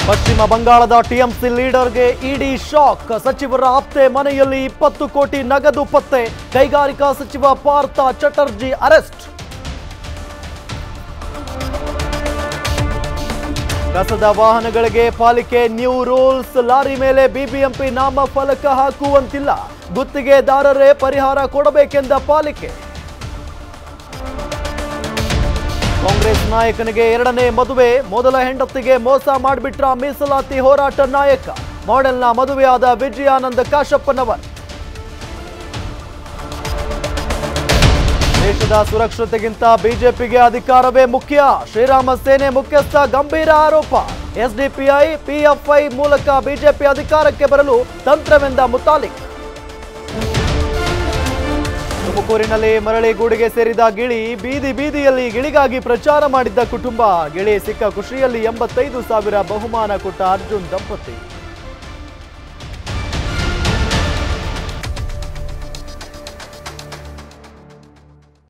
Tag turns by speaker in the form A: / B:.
A: ಪಶ್ಚಿಮ ಬಂಗಾಳದ ಟಿಎಂಸಿ ಲೀಡರ್ಗೆ ಇಡಿ ಶಾಕ್ ಸಚಿವರ ಆಪ್ತೆ ಮನೆಯಲ್ಲಿ ಇಪ್ಪತ್ತು ಕೋಟಿ ನಗದು ಪತ್ತೆ ಕೈಗಾರಿಕಾ ಸಚಿವ ಪಾರ್ಥ ಚಟರ್ಜಿ ಅರೆಸ್ಟ್ ಕಸದ ವಾಹನಗಳಿಗೆ ಪಾಲಿಕೆ ನ್ಯೂ ರೂಲ್ಸ್ ಲಾರಿ ಮೇಲೆ ಬಿಬಿಎಂಪಿ ನಾಮ ಫಲಕ ಹಾಕುವಂತಿಲ್ಲ ಗುತ್ತಿಗೆದಾರರೇ ಪರಿಹಾರ ಕೊಡಬೇಕೆಂದ ಪಾಲಿಕೆ ಕಾಂಗ್ರೆಸ್ ನಾಯಕನಿಗೆ ಎರಡನೇ ಮದುವೆ ಮೊದಲ ಹೆಂಡತಿಗೆ ಮೋಸ ಮಾಡಿಬಿಟ್ರ ಮೀಸಲಾತಿ ಹೋರಾಟ ನಾಯಕ ಮಾಡೆಲ್ನ ಮದುವೆಯಾದ ವಿಜಯಾನಂದ ಕಾಶಪ್ಪನವರ್ ದೇಶದ ಸುರಕ್ಷತೆಗಿಂತ ಬಿಜೆಪಿಗೆ ಅಧಿಕಾರವೇ ಮುಖ್ಯ ಶ್ರೀರಾಮ ಸೇನೆ ಮುಖ್ಯಸ್ಥ ಗಂಭೀರ ಆರೋಪ ಎಸ್ಡಿಪಿಐ ಪಿಎಫ್ಐ ಮೂಲಕ ಬಿಜೆಪಿ ಅಧಿಕಾರಕ್ಕೆ ಬರಲು ತಂತ್ರವೆಂದ ಮುತಾಲಿಕ್ ತುಮಕೂರಿನಲ್ಲಿ ಮರಳಿ ಗೂಡಿಗೆ ಸೇರಿದ ಗಿಳಿ ಬೀದಿ ಬೀದಿಯಲ್ಲಿ ಗಿಳಿಗಾಗಿ ಪ್ರಚಾರ ಮಾಡಿದ್ದ ಕುಟುಂಬ ಗಿಳಿ ಸಿಕ್ಕ ಖುಷಿಯಲ್ಲಿ ಎಂಬತ್ತೈದು ಸಾವಿರ ಬಹುಮಾನ ಕೊಟ್ಟ ಅರ್ಜುನ್ ದಂಪತಿ